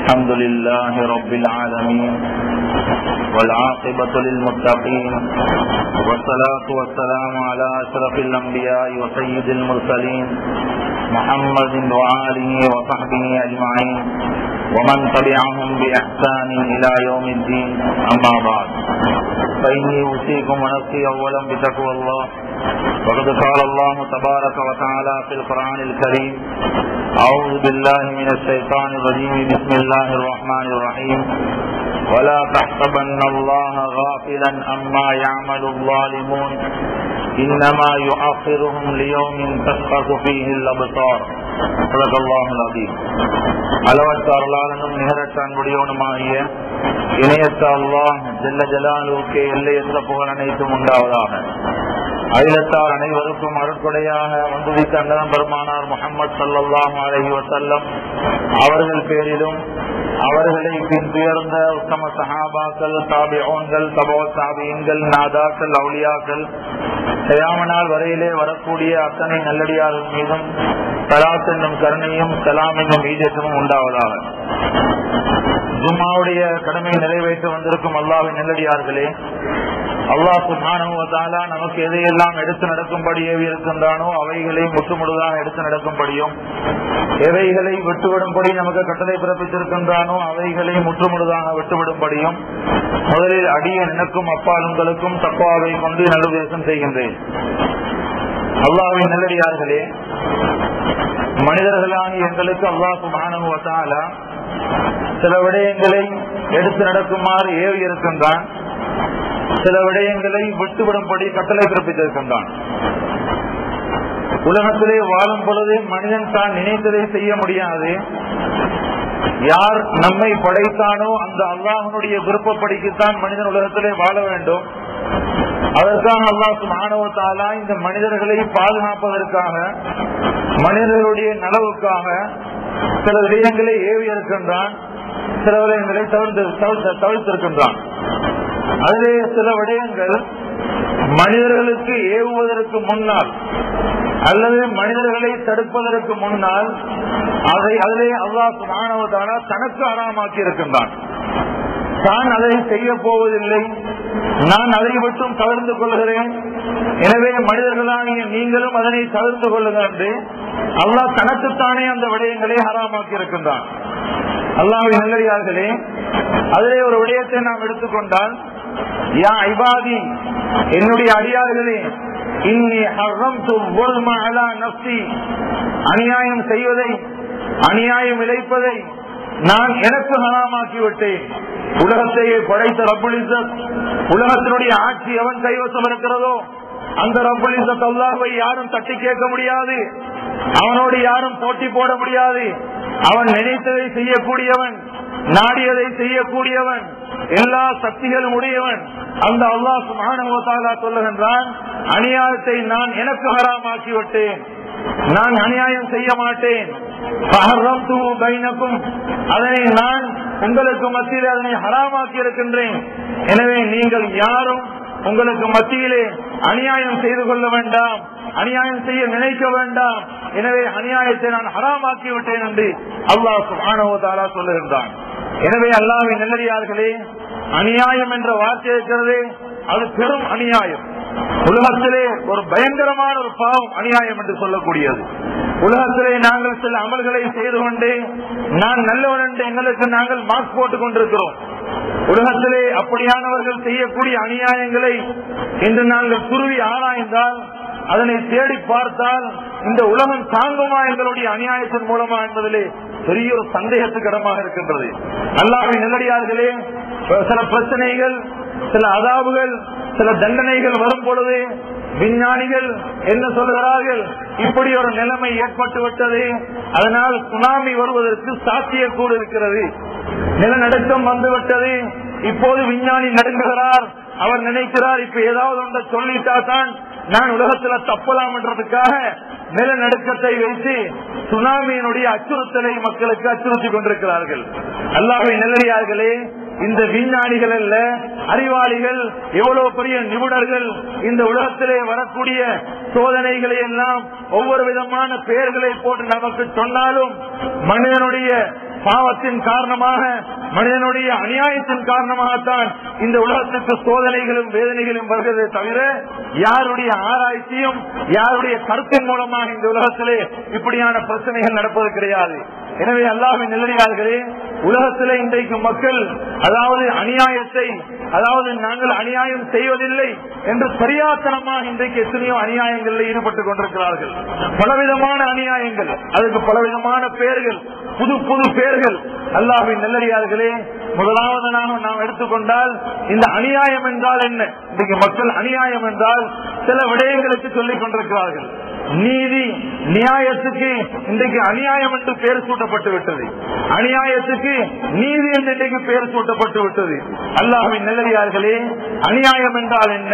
الحمد لله رب العالمين والعاقبة للمتقين والصلاة والسلام على أشرف الأنبياء وسيد المرسلين محمد وآله وصحبه أجمعين ومن تبعهم بإحسان إلى يوم الدين أما بعد فإني أوصيكم ونفسي أولا بتقوى الله وقد قال الله تبارك وتعالى في القرآن الكريم أعوذ بالله من الشيطان الرجيم بسم الله الرحمن الرحيم ولا تحسبن الله غافلا عما يعمل الظالمون إنما يؤخرهم ليوم تشخص فيه الأبصار صدق الله العظيم அளவற்ற அருளாளனும் நிகரற்ற அன்புடையவனுமாகிய இணையற்ற அல்லாஹ் ஜெல்ல ஜலாலுக்கே எல்லையற்ற புகழ் அனைத்தும் உண்டாவதாக அகிலத்தார் அனைவருக்கும் அருட்கொடையாக வந்துவித்த அன்னதம் பெருமானார் முகமது சல்லாஹ் அலஹி வசல்லம் அவர்கள் பேரிலும் அவர்களை பின்துயர்ந்த உத்தம சஹாபாக்கள் தாபியோன்கள் தபோ தாபியன்கள் நாதாக்கள் அவுளியாக்கள் செய்யாமனால் வரையிலே வரக்கூடிய அத்தனை நல்லடியார்கள் மீதும் சலாத் என்னும் கருணையும் சலாம் என்னும் ஈஜத்தும் உண்டாவதாக ஜும்மாவுடைய கடமையை நிறைவேற்ற வந்திருக்கும் அல்லாவின் நல்லடியார்களே அல்லாஹ் சுபானுவதாலா நமக்கு எதையெல்லாம் எடுத்து நடக்கும்படி ஏவி இருக்கின்றானோ அவைகளை முற்றுமுழுதாக எடுத்து நடக்கும்படியும் எவைகளை விட்டுவிடும்படி நமக்கு கட்டளை பிறப்பித்திருக்கின்றானோ அவைகளை முற்றுமுழுதாக விட்டுவிடும்படியும் முதலில் அடிய எனக்கும் அப்பாலுங்களுக்கும் தப்பாவை கொண்டு நல்லுபதேசம் செய்கின்றேன் அல்லாவின் நல்லடியார்களே மனிதர்களாகி எங்களுக்கு அல்லாஹ் சுபானுவதாலா சில விடயங்களை எடுத்து நடக்குமாறு ஏவி இருக்கின்றான் சில விடயங்களை விட்டுவிடும்படி கட்டளை பிறப்பித்திருக்கின்றான் உலகத்திலே வாழும் பொழுது மனிதன் தான் நினைத்ததை செய்ய முடியாது யார் நம்மை படைத்தானோ அந்த அல்லாஹனுடைய விருப்பப்படிக்குத்தான் மனிதன் உலகத்திலே வாழ வேண்டும் அதற்காக அல்லாஹ் மாணவத்தாலா இந்த மனிதர்களை பாதுகாப்பதற்காக மனிதர்களுடைய நலவுக்காக சில விடயங்களை ஏவி இருக்கின்றான் சில விடயங்களை தவிர்த்து தவிர்த்திருக்கின்றான் அதிலே சில விடயங்கள் மனிதர்களுக்கு ஏவுவதற்கு முன்னால் அல்லது மனிதர்களை தடுப்பதற்கு முன்னால் அதை அதிலே அல்லாஹ் மாணவதானா தனக்கு ஆறாமாக்கி இருக்கின்றான் தான் அதை செய்ய போவதில்லை நான் அதை மட்டும் தவிர்த்து கொள்கிறேன் எனவே மனிதர்களாகிய நீங்களும் அதனை தவிர்த்து கொள்ளுங்கள் என்று அல்லாஹ் தனக்குத்தானே அந்த விடயங்களை ஹராமாக்கி இருக்கின்றான் அல்லாஹின் நல்லடியார்களே அதிலே ஒரு விடயத்தை நாம் எடுத்துக்கொண்டால் யா ஐபாதி என்னுடைய அடியார்களே இன்னி நப்சி அநியாயம் செய்வதை அநியாயம் இழைப்பதை நான் எனக்கு ஹராமாக்கி விட்டேன் உலகத்தையே படைத்த ரப்புலிசத் உலகத்தினுடைய ஆட்சி எவன் கைவசம் இருக்கிறதோ அந்த ரப்புலிசத் அல்லாஹை யாரும் தட்டி கேட்க முடியாது அவனோடு யாரும் போட்டி போட முடியாது அவன் நினைத்ததை செய்யக்கூடியவன் நாடியதை செய்யக்கூடியவன் எல்லா சக்திகளும் உடையவன் அந்த அல்லாஹ் சுமானவத்தாலா சொல்லுகின்றான் அநியாயத்தை நான் எனக்கு ஹராமாக்கி விட்டேன் நான் அநியாயம் செய்ய மாட்டேன் அதனை நான் உங்களுக்கு மத்தியில் அதனை ஹராமாக்கி இருக்கின்றேன் எனவே நீங்கள் யாரும் உங்களுக்கு மத்தியிலே அநியாயம் செய்து கொள்ள வேண்டாம் அநியாயம் செய்ய நினைக்க வேண்டாம் எனவே அநியாயத்தை நான் ஹராமாக்கி விட்டேன் என்று அல்லாஹ் சுபானவதாலா சொல்லுகின்றான் எனவே அல்லாவின் நல்லடியார்களே அநியாயம் என்ற வார்த்தை இருக்கிறது அது பெரும் அநியாயம் உலகத்திலே ஒரு பயங்கரமான ஒரு பாவம் அநியாயம் என்று சொல்லக்கூடியது உலகத்திலே நாங்கள் சில அமல்களை செய்து கொண்டு நான் நல்லவன் என்று எங்களுக்கு நாங்கள் மார்க் போட்டுக் கொண்டிருக்கிறோம் உலகத்திலே அப்படியானவர்கள் செய்யக்கூடிய அநியாயங்களை இன்று நாங்கள் துருவி ஆராய்ந்தால் அதனை தேடி பார்த்தால் இந்த உலகம் தாங்குமா எங்களுடைய அநியாயத்தின் மூலமா என்பதிலே பெரிய ஒரு சந்தேகத்துக்கு இடமாக இருக்கின்றது அல்லாவின் நல்லடியார்களே சில பிரச்சனைகள் சில அதாவுகள் சில தண்டனைகள் வரும் பொழுது விஞ்ஞானிகள் என்ன சொல்கிறார்கள் இப்படி ஒரு நிலைமை ஏற்பட்டு விட்டது அதனால் சுனாமி வருவதற்கு சாத்தியக்கூடு இருக்கிறது நிலநடுக்கம் வந்துவிட்டது இப்போது விஞ்ஞானி நடுங்குகிறார் அவர் நினைக்கிறார் இப்ப ஏதாவது ஒன்றை சொல்லிட்டா தான் நான் உலகத்துல தப்பலாம் என்றதுக்காக நிலநடுக்கத்தை வைத்து சுனாமியினுடைய அச்சுறுத்தலை மக்களுக்கு அச்சுறுத்தி கொண்டிருக்கிறார்கள் அல்லாஹை நல்லடியார்களே இந்த விஞ்ஞானிகள் அல்ல அறிவாளிகள் எவ்வளவு பெரிய நிபுணர்கள் இந்த உலகத்திலே வரக்கூடிய சோதனைகளை எல்லாம் ஒவ்வொரு விதமான பெயர்களை போட்டு நமக்கு சொன்னாலும் மனிதனுடைய பாவத்தின் காரணமாக மனிதனுடைய அநியாயத்தின் காரணமாகத்தான் இந்த உலகத்துக்கு சோதனைகளும் வேதனைகளும் வருகிறதே தவிர யாருடைய ஆராய்ச்சியும் யாருடைய கருத்தின் மூலமாக இந்த உலகத்திலே இப்படியான பிரச்சனைகள் நடப்பது கிடையாது எனவே அல்லாஹின் நிலையார்களே உலகத்திலே இன்றைக்கு மக்கள் அதாவது அநியாயத்தை அதாவது நாங்கள் அநியாயம் செய்வதில்லை என்று சரியாத்தனமாக இன்றைக்கு எத்தனையோ அநியாயங்களில் ஈடுபட்டுக் கொண்டிருக்கிறார்கள் பலவிதமான அநியாயங்கள் அதுக்கு பலவிதமான பெயர்கள் புது புது பெயர்கள் அல்லாஹின் நல்லடியார்களே முதலாவது நாம் நாம் எடுத்துக்கொண்டால் இந்த அநியாயம் என்றால் என்ன இன்றைக்கு மக்கள் அநியாயம் என்றால் சில விடயங்களுக்கு சொல்லிக் கொண்டிருக்கிறார்கள் நீதி நியாயத்துக்கு இன்றைக்கு அநியாயம் என்று பெயர் சூட்டப்பட்டு விட்டது அநியாயத்துக்கு நீதி என்று இன்றைக்கு பெயர் சூட்டப்பட்டு விட்டது அல்லாஹின் நல்லடியார்களே அநியாயம் என்றால் என்ன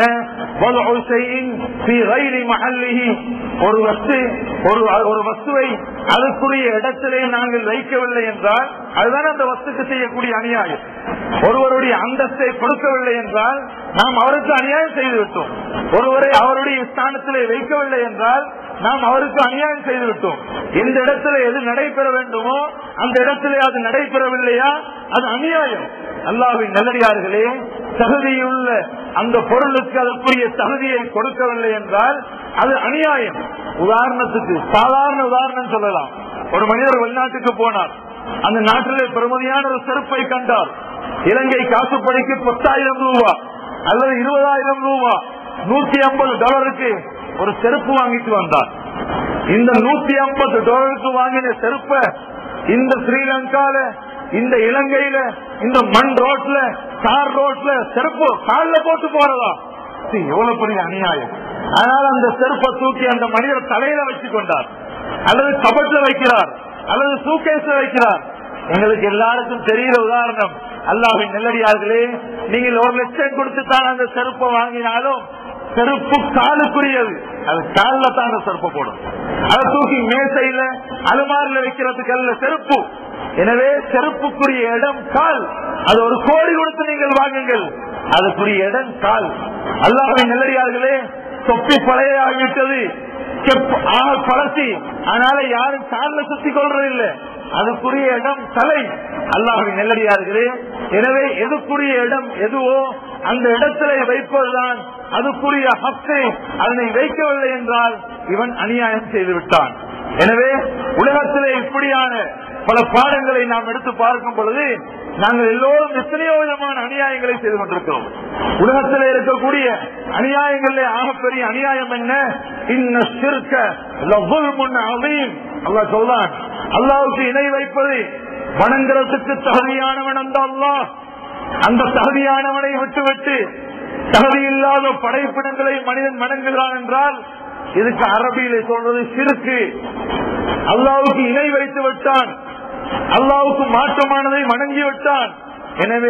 ஒரு வஸ்து ஒரு ஒரு வஸ்துவை அதுக்குரிய இடத்திலே நாங்கள் வைக்கவில்லை என்றால் அதுதான் அந்த வஸ்துக்கு செய்யக்கூடிய அநியாயம் ஒருவருடைய அந்தஸ்தை கொடுக்கவில்லை என்றால் நாம் அவருக்கு அநியாயம் செய்து விட்டோம் ஒருவரை அவருடைய ஸ்தானத்திலே வைக்கவில்லை என்றால் நாம் அவருக்கு அநியாயம் செய்து விட்டோம் எந்த இடத்துல எது நடைபெற வேண்டுமோ அந்த இடத்திலே அது நடைபெறவில்லையா அது அநியாயம் அல்லாவின் நல்லடியார்களே தகுதியுள்ள அந்த பொருளுக்கு அதற்குரிய தகுதியை கொடுக்கவில்லை என்றால் அது அநியாயம் உதாரணத்துக்கு சாதாரண உதாரணம் சொல்லலாம் ஒரு மனிதர் வெளிநாட்டுக்கு போனார் அந்த நாட்டிலே பெருமதியான ஒரு செருப்பை கண்டார் இலங்கை காசுப்படிக்கு பத்தாயிரம் ரூபாய் அல்லது இருபதாயிரம் ரூபாய் நூத்தி ஐம்பது டாலருக்கு ஒரு செருப்பு வாங்கிட்டு வந்தார் இந்த நூத்தி ஐம்பது டாலருக்கு வாங்கின செருப்ப இந்த ஸ்ரீலங்கால இந்த இலங்கையில இந்த மண் ரோட்ல கார் ரோட்ல செருப்பு காலில் போட்டு போறதா எவ்வளவு பெரிய அநியாயம் அதனால அந்த செருப்பை தூக்கி அந்த மனிதர் தலையில வச்சு கொண்டார் அல்லது கபட்ல வைக்கிறார் அல்லது சூக்கேஸ்ல வைக்கிறார் எங்களுக்கு எல்லாருக்கும் தெரிகிற உதாரணம் அல்லாவின் நெல்லடியார்களே நீங்கள் ஒரு லட்சம் கொடுத்து தான் அந்த செருப்பை வாங்கினாலும் செருப்பு காலுக்குரியது அது காலில் தான் அந்த செருப்பை போடும் அதை தூக்கி மேசையில அலுமாரில வைக்கிறதுக்கு அல்ல செருப்பு எனவே செருப்புக்குரிய இடம் கால் அது ஒரு கோடி கொடுத்து நீங்கள் வாங்குங்கள் அதுக்குரிய இடம் கால் அல்லாவின் நெல்லடியார்களே தொப்பி பழையாகிவிட்டது பழசி அதனால யாரும் காலில் சுத்தி கொள்றதில்லை அதுக்குரிய இடம் தலை அல்லாஹின் நெல்லடியார்களே எனவே எதுக்குரிய இடம் எதுவோ அந்த இடத்திலே வைப்பதுதான் அதுக்குரிய ஹக்கு அதனை வைக்கவில்லை என்றால் இவன் அநியாயம் செய்து விட்டான் எனவே உலகத்திலே இப்படியான பல பாடங்களை நாம் எடுத்து பார்க்கும் பொழுது நாங்கள் எல்லோரும் எத்தனையோ விதமான அநியாயங்களை செய்து கொண்டிருக்கிறோம் உலகத்திலே இருக்கக்கூடிய அநியாயங்களிலே ஆகப்பெரிய அநியாயம் என்ன இன்ன சிறுக்க அவையும் அல்லா சொல்றான் அல்லாவுக்கு இணை வைப்பது வணங்குறதுக்கு தகுதியானவன் அந்த அல்லாஹ் அந்த தகுதியானவனை விட்டுவிட்டு தகுதியில்லாத படைப்பிடங்களை மனிதன் வணங்குகிறான் என்றால் இதுக்கு அரபியில சொல்றது சிறுக்கு அல்லாவுக்கு இணை வைத்து விட்டான் அல்லாவுக்கு மாற்றமானதை வணங்கி விட்டான் எனவே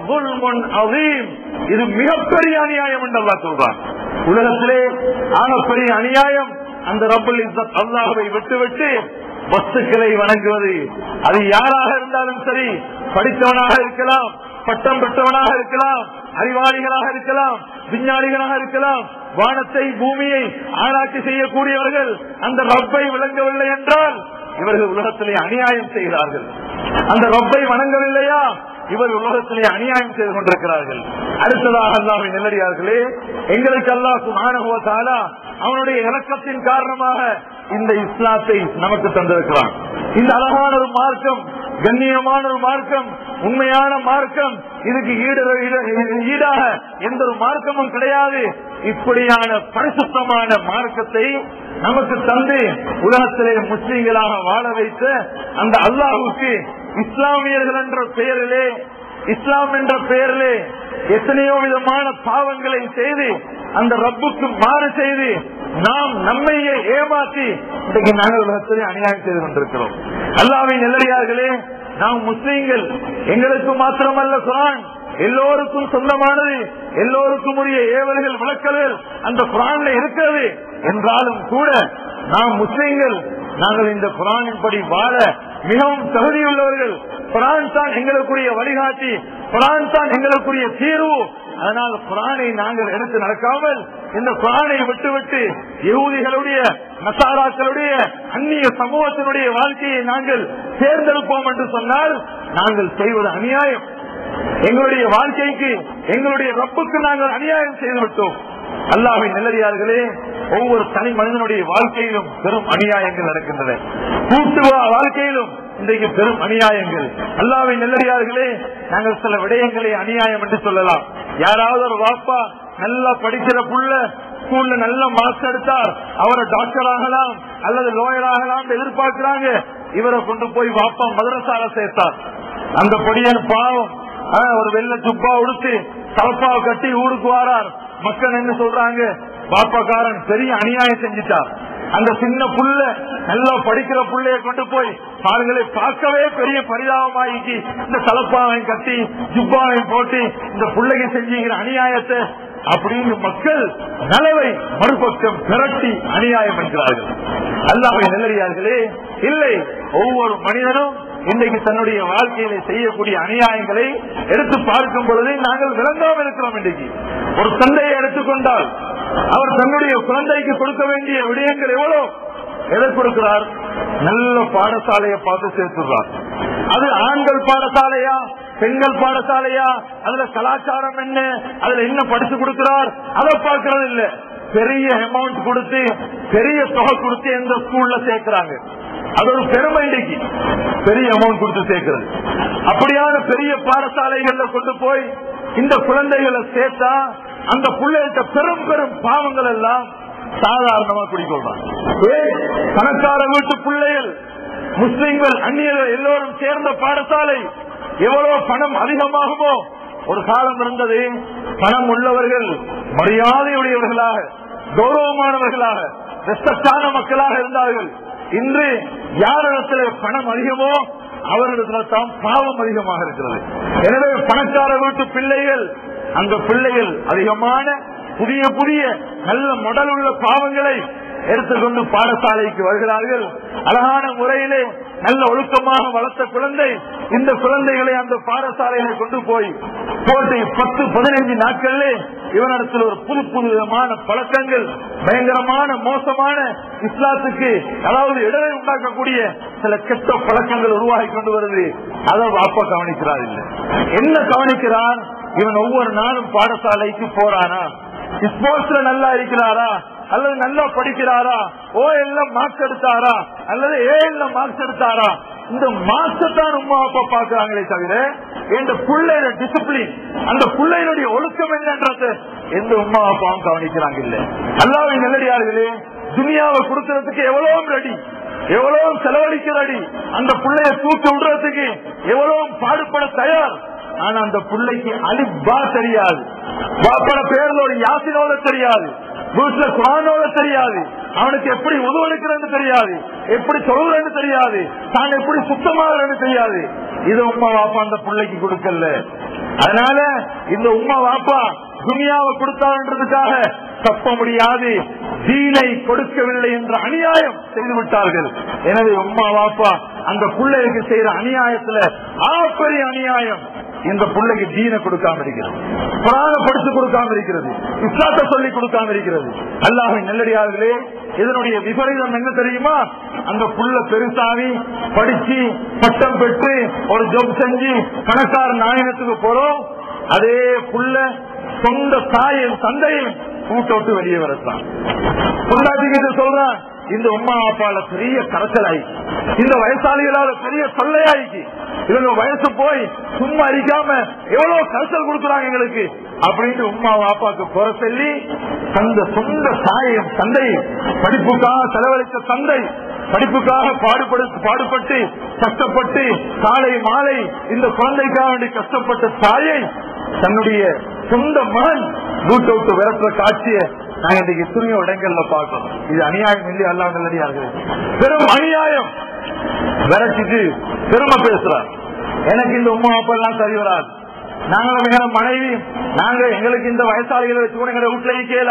இது மிகப்பெரிய அநியாயம் என்று அல்லா சொல்றான் உலகத்திலே ஆகப்பெரிய அநியாயம் அந்த ரப்பல் இஸ்ஸத் அல்லாஹுவை விட்டுவிட்டு வஸ்துக்களை வணங்குவது அது யாராக இருந்தாலும் சரி படித்தவனாக இருக்கலாம் பட்டம் பெற்றவனாக இருக்கலாம் அறிவாளிகளாக இருக்கலாம் விஞ்ஞானிகளாக இருக்கலாம் வானத்தை பூமியை ஆராய்ச்சி செய்யக்கூடியவர்கள் அந்த ரப்பை விளங்கவில்லை என்றால் இவர்கள் உலகத்திலே அநியாயம் செய்கிறார்கள் அந்த ரப்பை வணங்கவில்லையா இவர் உலகத்திலே அநியாயம் செய்து கொண்டிருக்கிறார்கள் அடுத்ததாக அல்லாவின் நெல்லடியார்களே எங்களுக்கு அல்லாஹ் சுமானகுவத்தாலா அவனுடைய இலக்கத்தின் காரணமாக இந்த இஸ்லாத்தை நமக்கு தந்திருக்கிறான் இந்த அழகான ஒரு மார்க்கம் கண்ணியமான ஒரு மார்க்கம் உண்மையான மார்க்கம் இதுக்கு ஈடு ஈடாக எந்த ஒரு மார்க்கமும் கிடையாது இப்படியான பரிசுத்தமான மார்க்கத்தை நமக்கு தந்து உலகத்திலே முஸ்லீம்களாக வாழ வைத்த அந்த அல்லாஹுக்கு இஸ்லாமியர்கள் என்ற பெயரிலே இஸ்லாம் என்ற பெயரிலே எத்தனையோ விதமான பாவங்களை செய்து அந்த ரப்புக்கு மாறு செய்து நாம் நம்மையே ஏமாற்றி இன்றைக்கு நாங்கள் உலகத்திலே அநியாயம் செய்து கொண்டிருக்கிறோம் அல்லாவின் நெல்லடியார்களே நாம் முஸ்லீம்கள் எங்களுக்கு மாத்திரமல்ல குரான் எல்லோருக்கும் சொந்தமானது எல்லோருக்கும் உரிய ஏவல்கள் விளக்கல்கள் அந்த குரான்ல இருக்கிறது என்றாலும் கூட நாம் முஸ்லீம்கள் நாங்கள் இந்த குரானின் படி வாழ மிகவும் தகுதியுள்ளவர்கள் குரான் தான் எங்களுக்குரிய வழிகாட்டி குரான் தான் எங்களுக்குரிய தீர்வு அதனால் குரானை நாங்கள் எடுத்து நடக்காமல் இந்த குரானை விட்டுவிட்டு யூதிகளுடைய நசாராக்களுடைய அந்நிய சமூகத்தினுடைய வாழ்க்கையை நாங்கள் தேர்ந்தெடுப்போம் என்று சொன்னால் நாங்கள் செய்வது அநியாயம் எங்களுடைய வாழ்க்கைக்கு எங்களுடைய ரப்புக்கு நாங்கள் அநியாயம் செய்துவிட்டோம் அல்லாவின் நல்லடியார்களே ஒவ்வொரு தனி மனிதனுடைய வாழ்க்கையிலும் பெரும் அநியாயங்கள் நடக்கின்றன கூட்டு வாழ்க்கையிலும் இன்றைக்கு பெரும் அநியாயங்கள் அல்லாவின் நல்லடியார்களே நாங்கள் சில விடயங்களை அநியாயம் என்று சொல்லலாம் யாராவது ஒரு வாப்பா நல்லா படிக்கிற புள்ள ஸ்கூல்ல நல்ல மார்க்ஸ் எடுத்தார் அவரை டாக்டர் ஆகலாம் அல்லது லோயர் ஆகலாம் எதிர்பார்க்கிறாங்க இவரை கொண்டு போய் வாப்பா மதரசால சேர்த்தார் அந்த பொடியன் பாவம் ஒரு வெள்ள துப்பா உடுத்து தலப்பாவை கட்டி ஊருக்கு வாரார் மக்கள் என்ன சொல்றாங்க பாப்பாக்காரன் பெரிய அநியாயம் செஞ்சிட்டார் அந்த சின்ன புள்ள நல்லா படிக்கிற புள்ளைய கொண்டு போய் பாருங்களே பார்க்கவே பெரிய பரிதாபமாகி இந்த தலப்பாவை கட்டி ஜுப்பாவை போட்டு இந்த பிள்ளைங்க செஞ்சுக்கிற அநியாயத்தை அப்படின்னு மக்கள் நலவை மறுபக்கம் திரட்டி அநியாயம் என்கிறார்கள் அல்லாவை நல்லறியார்களே இல்லை ஒவ்வொரு மனிதனும் இன்றைக்கு தன்னுடைய வாழ்க்கையில செய்யக்கூடிய அநியாயங்களை எடுத்து பார்க்கும் பொழுது நாங்கள் விளங்காமல் இருக்கிறோம் இன்றைக்கு ஒரு தந்தையை எடுத்துக்கொண்டால் அவர் தன்னுடைய குழந்தைக்கு கொடுக்க வேண்டிய விடயங்கள் எவ்வளவு எதை கொடுக்கிறார் நல்ல பாடசாலையை பார்த்து சேர்த்துறார் அது ஆண்கள் பாடசாலையா பெண்கள் பாடசாலையா அதுல கலாச்சாரம் என்ன அதுல என்ன படிச்சு கொடுக்கிறார் அதை பார்க்கறது இல்ல பெரிய அமௌண்ட் கொடுத்து பெரிய தொகை கொடுத்து எந்த ஸ்கூல்ல சேர்க்கிறாங்க அது ஒரு பெருமை இன்னைக்கு பெரிய அமௌண்ட் கொடுத்து சேர்க்கிறது அப்படியான பெரிய பாடசாலைகள்ல கொண்டு போய் இந்த குழந்தைகளை சேர்த்தா அந்த பிள்ளைகிட்ட பெரும் பெரும் பாவங்கள் எல்லாம் சாதாரணமா குடிக்கொள்றான் பணக்கார வீட்டு பிள்ளைகள் முஸ்லிம்கள் அந்நியர்கள் எல்லோரும் சேர்ந்த பாடசாலை எவ்வளவு பணம் அதிகமாகுமோ ஒரு காலம் இருந்தது பணம் உள்ளவர்கள் மரியாதையுடையவர்களாக கௌரவமானவர்களாக ரெஸ்பெக்டான மக்களாக இருந்தார்கள் இன்று யாரிடத்தில் பணம் அதிகமோ அவரிடத்துல தான் பாவம் அதிகமாக இருக்கிறது எனவே பணக்கார வீட்டு பிள்ளைகள் அந்த பிள்ளைகள் அதிகமான புதிய புதிய நல்ல மொடல் உள்ள பாவங்களை எடுத்துக்கொண்டு பாடசாலைக்கு வருகிறார்கள் அழகான முறையிலே நல்ல ஒழுக்கமாக வளர்த்த குழந்தை இந்த குழந்தைகளை அந்த பாடசாலைகளை கொண்டு போய் போட்டு பத்து பதினைஞ்சு நாட்களிலே இவனிடத்தில் ஒரு புது புது விதமான பழக்கங்கள் பயங்கரமான மோசமான இஸ்லாத்துக்கு அதாவது இடரை உண்டாக்கக்கூடிய சில கெட்ட பழக்கங்கள் உருவாகி கொண்டு வருது அதை வாப்பா கவனிக்கிறார் இல்லை என்ன கவனிக்கிறார் இவன் ஒவ்வொரு நாளும் பாடசாலைக்கு போறானா ஸ்போர்ட்ஸ்ல நல்லா இருக்கிறாரா அல்லது நல்லா படிக்கிறாரா ஓ எல்லாம் மார்க்ஸ் எடுத்தாரா அல்லது ஏ எல்லாம் மார்க்ஸ் எடுத்தாரா இந்த மார்க்ஸ் தான் உமா அப்பா பாக்குறாங்களே தவிர இந்த பிள்ளையோட டிசிப்ளின் அந்த பிள்ளையினுடைய ஒழுக்கம் என்னன்றது எந்த உமா அப்பாவும் கவனிக்கிறாங்க இல்ல அல்லாவை நல்லடியார்களே துனியாவை கொடுக்கறதுக்கு எவ்வளவு ரெடி எவ்வளவு செலவழிக்க ரெடி அந்த பிள்ளைய தூக்கி விடுறதுக்கு எவ்வளவு பாடுபட தயார் ஆனா அந்த பிள்ளைக்கு அலிபா தெரியாது பாப்பட பேர்ல ஒரு யாசினோட தெரியாது வீட்டுல குரானோட தெரியாது அவனுக்கு எப்படி உதவளிக்கிறது தெரியாது எப்படி சொல்றன்னு தெரியாது தான் எப்படி சுத்தமாகறன்னு தெரியாது இது உமா வாப்பா அந்த பிள்ளைக்கு கொடுக்கல அதனால இந்த உமா வாப்பா துனியாவை கொடுத்தான்றதுக்காக தப்ப முடியாது தீனை கொடுக்கவில்லை என்ற அநியாயம் செய்து விட்டார்கள் எனவே உமா வாப்பா அந்த பிள்ளைக்கு செய்யற அநியாயத்துல ஆப்பெரிய அநியாயம் இந்த பிள்ளைக்கு தீனை கொடுக்காம இருக்கிறது புராண படித்து கொடுக்காம இருக்கிறது இஸ்லாத்தை சொல்லி கொடுக்காம இருக்கிறது அல்லாஹை நல்லடியார்களே இதனுடைய விபரீதம் என்ன தெரியுமா அந்த புள்ள பெருசாவி படிச்சு பட்டம் பெற்று ஒரு ஜப் செஞ்சு பணக்கார நாயகத்துக்கு போறோம் அதே புள்ள சொந்த தாயும் தந்தையும் கூட்ட விட்டு வெளியே வரத்தான் பொண்டாட்டிக்கிட்ட சொல்றான் இந்த உமா அப்பால பெரிய கரைச்சலாயி இந்த வயசாளிகளால பெரிய தொல்லையாயிக்கு இவங்க வயசு போய் சும்மா அடிக்காம எவ்வளவு கரைச்சல் கொடுக்குறாங்க எங்களுக்கு அப்படின்னு உமா வாப்பாக்கு குறை சொல்லி தந்த சொந்த தாயும் தந்தை படிப்புக்காக செலவழித்த தந்தை படிப்புக்காக பாடுபடு பாடுபட்டு கஷ்டப்பட்டு காலை மாலை இந்த குழந்தைக்காக வேண்டி கஷ்டப்பட்ட தாயை தன்னுடைய சொந்த மகன் வீட்டை விட்டு விரட்டுற காட்சியை நாங்க இன்றைக்கு எத்தனையோ இடங்கள்ல பார்க்கணும் இது அநியாயம் இல்லை அல்லா நல்லடியார்கள் பெரும் அநியாயம் விரட்டிட்டு பெருமை பேசுறார் எனக்கு இந்த உமா அப்பா எல்லாம் சரி வராது நாங்களும் எங்க மனைவி நாங்க எங்களுக்கு இந்த வயசாளிகளை வச்சு கூட எங்க வீட்டுல கேலாம்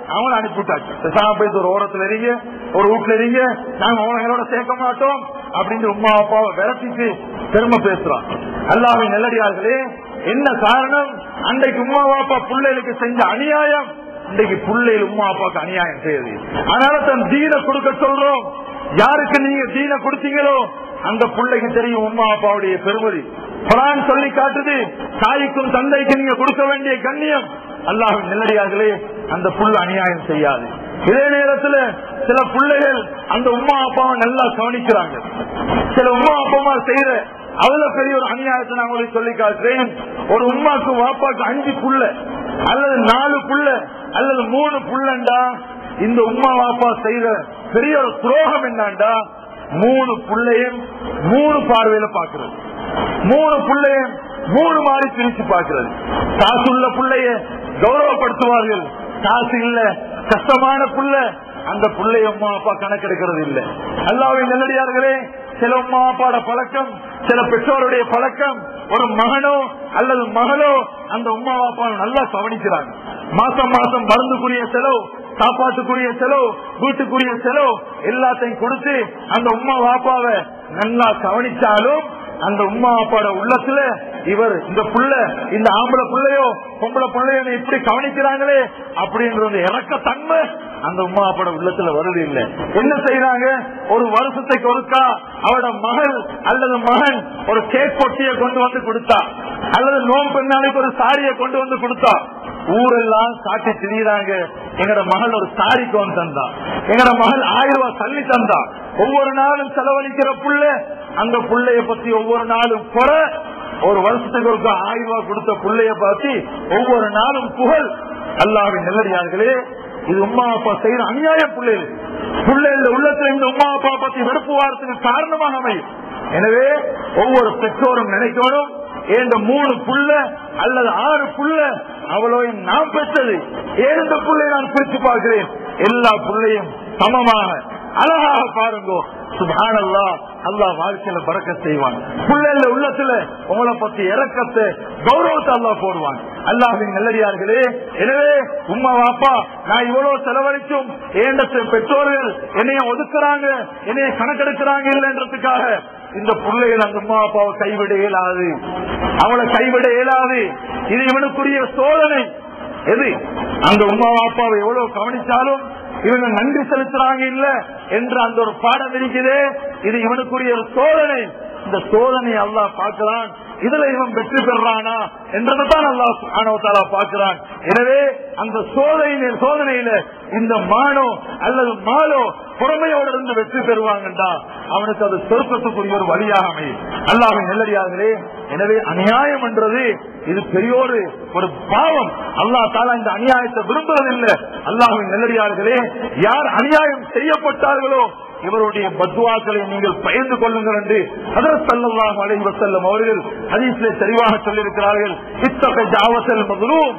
அவங்களை அனுப்பிவிட்டாச்சு பேசாம போய் ஒரு ஓரத்துல இருங்க ஒரு வீட்டுல இருங்க நாங்க அவங்களோட சேர்க்க மாட்டோம் அப்படின்னு உமா அப்பாவை விரட்டிட்டு பெருமை பேசுறான் அல்லாவின் நெல்லடியார்களே என்ன காரணம் அன்றைக்கு உமா அப்பா பிள்ளைகளுக்கு செஞ்ச அநியாயம் இன்றைக்கு பிள்ளைகள் உமா அப்பாவுக்கு அநியாயம் செய்யுது அதனால தன் தீன கொடுக்க சொல்றோம் யாருக்கு நீங்க தீன கொடுத்தீங்களோ அந்த பிள்ளைக்கு தெரியும் உமா அப்பாவுடைய பெருமதி குரான் சொல்லி காட்டுது தாய்க்கும் தந்தைக்கும் நீங்க கொடுக்க வேண்டிய கண்ணியம் அல்லாஹின் நெல்லடியார்களே அந்த புல் அநியாயம் செய்யாது இதே நேரத்துல சில பிள்ளைகள் அந்த உமா அப்பாவை நல்லா கவனிக்கிறாங்க சில உமா அப்பாமா செய்யற அவ்வளவு பெரிய ஒரு அநியாயத்தை நான் உங்களுக்கு சொல்லி காட்டுறேன் ஒரு உமாக்கு வாப்பாக்கு அஞ்சு புள்ள அல்லது நாலு புள்ள அல்லது மூணு புள்ளண்டா இந்த உமா வாப்பா செய்யற பெரிய ஒரு துரோகம் என்னண்டா மூணு புள்ளையும் மூணு பார்வையில பாக்குறது மூணு புள்ளையும் மூணு மாதிரி பிரிச்சு பார்க்கிறது காசு உள்ள புள்ளைய கௌரவப்படுத்துவார்கள் காசு இல்ல கஷ்டமான புள்ள அந்த புள்ளைய அம்மா அப்பா கணக்கெடுக்கிறது இல்ல அல்லாவின் நல்லடியார்களே சில அம்மா அப்பாட பழக்கம் சில பெற்றோருடைய பழக்கம் ஒரு மகனோ அல்லது மகளோ அந்த உமா அப்பா நல்லா கவனிக்கிறாங்க மாசம் மாசம் மருந்துக்குரிய செலவு சாப்பாட்டுக்குரிய செலவு வீட்டுக்குரிய செலவு எல்லாத்தையும் கொடுத்து அந்த உமா வாப்பாவை நல்லா கவனிச்சாலும் அந்த உமா அப்பாட உள்ளத்துல இவர் இந்த புள்ள இந்த ஆம்பளை புள்ளையோ பொம்பளை புள்ளையோ இப்படி கவனிக்கிறாங்களே அப்படின்ற ஒரு இறக்க தன்மை அந்த உமா அப்பாட உள்ளத்துல வருது இல்ல என்ன செய்யறாங்க ஒரு வருஷத்துக்கு ஒருக்கா அவட மகள் அல்லது மகன் ஒரு கேக் பொட்டியை கொண்டு வந்து கொடுத்தா அல்லது நோம்பு நாளைக்கு ஒரு சாரியை கொண்டு வந்து கொடுத்தா ஊரெல்லாம் காட்டி திரியிறாங்க எங்கட மகள் ஒரு சாரி கோன் தந்தா எங்கட மகள் ஆயிரம் ரூபாய் தள்ளி தந்தா ஒவ்வொரு நாளும் செலவழிக்கிற புள்ள அந்த புள்ளைய பத்தி ஒவ்வொரு நாளும் குறை ஒரு வருஷத்துக்கு ஒரு ஆயிரம் ரூபாய் கொடுத்த புள்ளைய பார்த்து ஒவ்வொரு நாளும் புகழ் அல்லாவின் நெல்லடியார்களே இது உமா அப்பா செய்யற அநியாய பிள்ளைகள் பிள்ளைகள் உள்ளத்துல இந்த உமா அப்பா பத்தி வெறுப்பு வாரத்துக்கு காரணமாக அமையும் எனவே ஒவ்வொரு பெற்றோரும் நினைக்கணும் இந்த மூணு புள்ள அல்லது ஆறு புள்ள அவளையும் நான் பெற்றது ஏன் இந்த புள்ளை நான் பிரிச்சு பார்க்கிறேன் எல்லா புள்ளையும் சமமாக அழகாக பாருங்க சுபானல்லா அல்லா வாழ்க்கையில பறக்க செய்வான் பிள்ளைல உள்ளத்துல உங்களை பத்தி இறக்கத்தை கௌரவத்தை அல்லா போடுவான் அல்லாஹின் நல்லடியார்களே எனவே உமா வாப்பா நான் இவ்வளவு செலவழிச்சும் ஏண்டத்தை பெற்றோர்கள் என்னைய ஒதுக்குறாங்க என்னைய கணக்கெடுக்கிறாங்க இல்லைன்றதுக்காக இந்த பிள்ளைகள் அந்த அம்மா அப்பாவை கைவிட இயலாது அவளை கைவிட இயலாது இது இவனுக்குரிய சோதனை எது அந்த உமா அப்பாவை எவ்வளவு கவனிச்சாலும் இவங்க நன்றி செலுத்துறாங்க இல்ல என்று அந்த ஒரு பாடம் இருக்குது இது இவனுக்குரிய ஒரு சோதனை இந்த சோதனை அல்லாஹ் பார்க்கிறான் இதுல இவன் வெற்றி பெறானா என்றதான் அல்லாஹ் ஆனவத்தாலா பார்க்கிறான் எனவே அந்த சோதனை சோதனையில இந்த மானோ அல்லது மாலோ பொறுமையோடு இருந்து வெற்றி பெறுவாங்கண்டா அவனுக்கு அது சொருக்கத்துக்குரிய ஒரு வழியாக அமையும் அல்லாவின் நெல்லடியார்களே எனவே அநியாயம் என்றது இது பெரியோரு ஒரு பாவம் அல்லா தாலா இந்த அநியாயத்தை விரும்புவதில்லை அல்லாஹின் நெல்லடியார்களே யார் அநியாயம் செய்யப்பட்டார்களோ இவருடைய பத்வாக்களை நீங்கள் பயந்து கொள்ளுங்கள் என்று அதற்கு சல்லாஹ் அலைஹி வசல்லம் அவர்கள் ஹதீஸ்ல தெளிவாக சொல்லியிருக்கிறார்கள் இத்தகை ஜாவசல் மதுரும்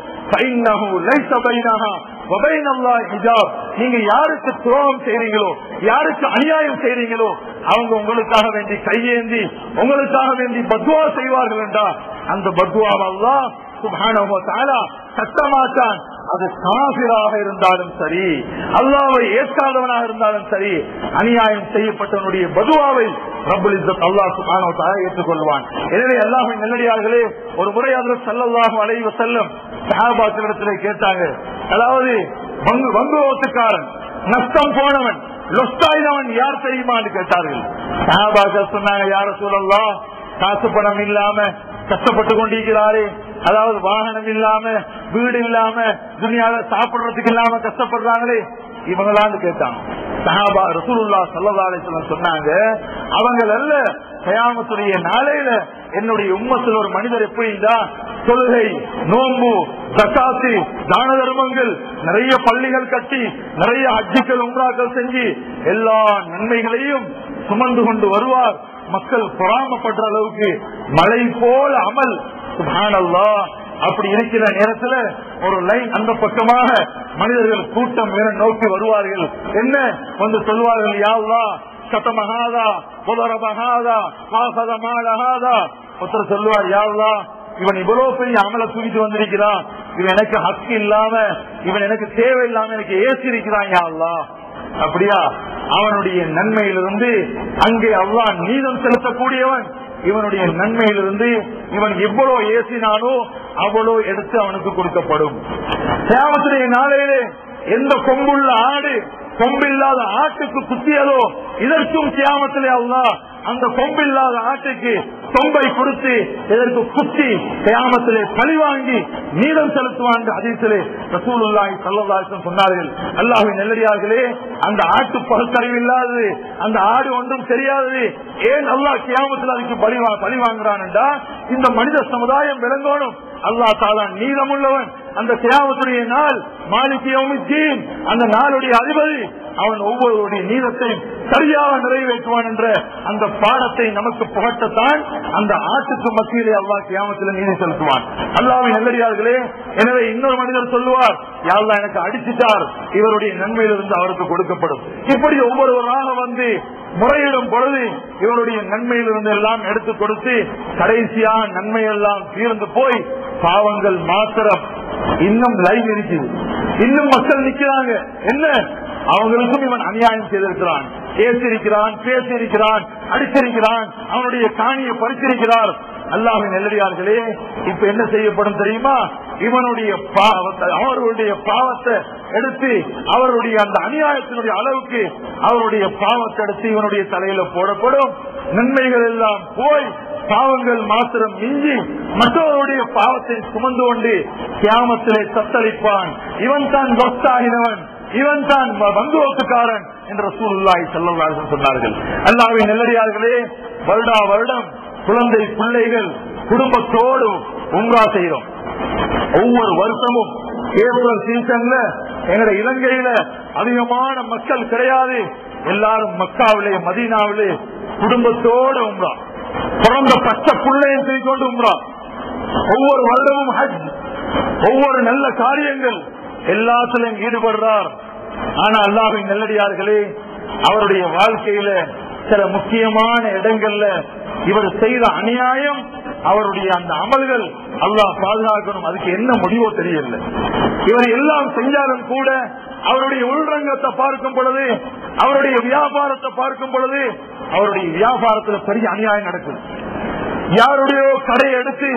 நீங்க யாருக்கு துரோகம் செய்றீங்களோ யாருக்கு அநியாயம் செய்றீங்களோ அவங்க உங்களுக்காக வேண்டி கையேந்தி உங்களுக்காக வேண்டி பத்வா செய்வார்கள் என்றா அந்த பத்வாவெல்லாம் கஷ்டமாட்டான் அது காபிராக இருந்தாலும் சரி அல்லாவை ஏற்காதவனாக இருந்தாலும் சரி அநியாயம் செய்யப்பட்டவனுடைய பதுவாவை ரபுல் இஸ்ஸத் அல்லாஹ் சுப்ஹானஹு வ தஆலா ஏற்றுக்கொள்வான் எனவே அல்லாஹ்வின் நல்லடியார்களே ஒரு முறை அதில் ஸல்லல்லாஹு அலைஹி வஸல்லம் சஹாபாக்களிடத்திலே கேட்டாங்க அதாவது வங்கு வங்குரோத்துக்காரன் நஷ்டம் போனவன் லொஸ்டாயினவன் யார் தெரியுமான்னு கேட்டார்கள் சஹாபாக்கள் சொன்னாங்க யார சூழல்லா காசு பணம் இல்லாம கஷ்டப்பட்டு கொண்டிருக்கிறாரே அதாவது வாகனம் இல்லாம வீடு இல்லாம துணியால சாப்பிடுறதுக்கு இல்லாம கஷ்டப்படுறாங்களே இவங்களான்னு கேட்டாங்க சஹாபா ரசூலுல்லா சல்லல்லாஹு சொன்னாங்க அவங்க அல்ல கயாமத்துடைய நாளையில என்னுடைய உம்மத்தில் ஒரு மனிதர் எப்படி இருந்தா தொழுகை நோம்பு தக்காத்து தான தர்மங்கள் நிறைய பள்ளிகள் கட்டி நிறைய அஜிக்கள் உம்ராக்கள் செஞ்சு எல்லா நன்மைகளையும் சுமந்து கொண்டு வருவார் மக்கள் பொறாமப்படுற அளவுக்கு மழை போல அமல் சுபானல்லா அப்படி இருக்கிற நேரத்துல ஒரு லைன் அந்த பக்கமாக மனிதர்கள் கூட்டம் வேற நோக்கி வருவார்கள் என்ன வந்து சொல்வார்கள் யாவ்லா சத்தமகாதா புதரமகாதா பாசதமாலகாதா ஒருத்தர் சொல்லுவார் யாவ்லா இவன் இவ்வளவு பெரிய அமலை தூக்கிட்டு வந்திருக்கிறான் இவன் எனக்கு ஹக்கு இல்லாம இவன் எனக்கு தேவையில்லாம எனக்கு ஏசி இருக்கிறான் யா அல்லாஹ் அப்படியா அவனுடைய நன்மையிலிருந்து அங்கே அல்லாஹ் நீதம் செலுத்தக்கூடியவன் இவனுடைய நன்மையிலிருந்து இவன் எவ்வளவு ஏசினானோ அவ்வளோ எடுத்து அவனுக்கு கொடுக்கப்படும் சேவத்துடைய நாளையிலே எந்த கொம்புள்ள ஆடு கொம்பில்லாத ஆட்டுக்கு குத்தியதோ இதற்கும் கியாமத்திலே அல்லாஹ் அந்த கொம்பில்லாத ஆட்டுக்கு கொம்பை கொடுத்து இதற்கு குத்தி கியாமத்திலே பழி வாங்கி நீதம் செலுத்துவான் அதிசலே ரசூலுல்லாஹி ஸல்லல்லாஹு சொன்னார்கள் அல்லாஹ்வின் நல்லடியார்களே அந்த ஆட்டு பகுத்தறிவு இல்லாதது அந்த ஆடு ஒன்றும் தெரியாதது ஏன் அல்லாஹ் கியாமத்தில் அதுக்கு பழி வா- பழி வாங்குறான் என்றா இந்த மனித சமுதாயம் விளங்கணும் அல்லாஹ் தாலா நீதமுள்ளவன் அந்த கியாமத்துடைய நாள் மாலிகியமுத்தீன் அந்த நாளுடைய அதிபதி அவன் ஒவ்வொருவருடைய நீதத்தையும் சரியாக நிறைவேற்றுவான் என்ற அந்த பாடத்தை நமக்கு புகட்டத்தான் அந்த ஆட்டுக்கு மத்தியிலே அல்லாஹ் கியாமத்தில் நீதி செலுத்துவான் அல்லாவின் நல்லடியார்களே எனவே இன்னொரு மனிதர் சொல்லுவார் யாரெல்லாம் எனக்கு அடிச்சிட்டார் இவருடைய நன்மையிலிருந்து அவருக்கு கொடுக்கப்படும் இப்படி ஒவ்வொருவராக வந்து முறையிடும் பொழுது இவருடைய நன்மையிலிருந்து எல்லாம் எடுத்து கொடுத்து கடைசியா நன்மையெல்லாம் தீர்ந்து போய் பாவங்கள் மாத்திரம் இன்னும் லைவ் இருக்குது இன்னும் மக்கள் நிக்கிறாங்க என்ன அவங்களுக்கும் இவன் அநியாயம் செய்திருக்கிறான் ஏசிருக்கிறான் பேசியிருக்கிறான் அடிச்சிருக்கிறான் அவனுடைய காணியை பறிச்சிருக்கிறார் அல்லாஹின் நெல்லடியார்களே இப்ப என்ன செய்யப்படும் தெரியுமா இவனுடைய பாவத்தை அவர்களுடைய பாவத்தை எடுத்து அவருடைய அந்த அநியாயத்தினுடைய அளவுக்கு அவருடைய பாவத்தை எடுத்து இவனுடைய தலையில போடப்படும் நன்மைகள் எல்லாம் போய் பாவங்கள் மாத்திரம் மிஞ்சி மற்றவருடைய பாவத்தை சுமந்து கொண்டு கியாமத்திலே தத்தளிப்பான் இவன் தான் பக்தாகினவன் இவன் தான் வங்குவத்துக்காரன் என்ற சூழ்நிலை செல்லவார்கள் சொன்னார்கள் அல்லாவின் நெல்லடியார்களே வருடா வருடம் குழந்தை பிள்ளைகள் குடும்பத்தோடு உங்கா செய்கிறோம் ஒவ்வொரு வருஷமும் ஏப்ரல் சீசன்ல எங்க இலங்கையில அதிகமான மக்கள் கிடையாது எல்லாரும் மக்காவிலே மதீனாவிலே குடும்பத்தோடு உம்ரா பிறந்த பச்சை பிள்ளையும் செய்து கொண்டு உம்ரா ஒவ்வொரு வருடமும் ஹஜ் ஒவ்வொரு நல்ல காரியங்கள் எல்லாத்திலும் ஈடுபடுறார் ஆனா அல்லாஹின் நல்லடியார்களே அவருடைய வாழ்க்கையில சில முக்கியமான இடங்கள்ல இவர் செய்த அநியாயம் அவருடைய அந்த அமல்கள் அல்லாஹ் பாதுகாக்கணும் அதுக்கு என்ன முடிவோ தெரியல இவர் எல்லாம் செஞ்சாலும் கூட அவருடைய உள்ரங்கத்தை பார்க்கும் பொழுது அவருடைய வியாபாரத்தை பார்க்கும் பொழுது அவருடைய வியாபாரத்துல பெரிய அநியாயம் நடக்குது யாருடைய கடையை எடுத்து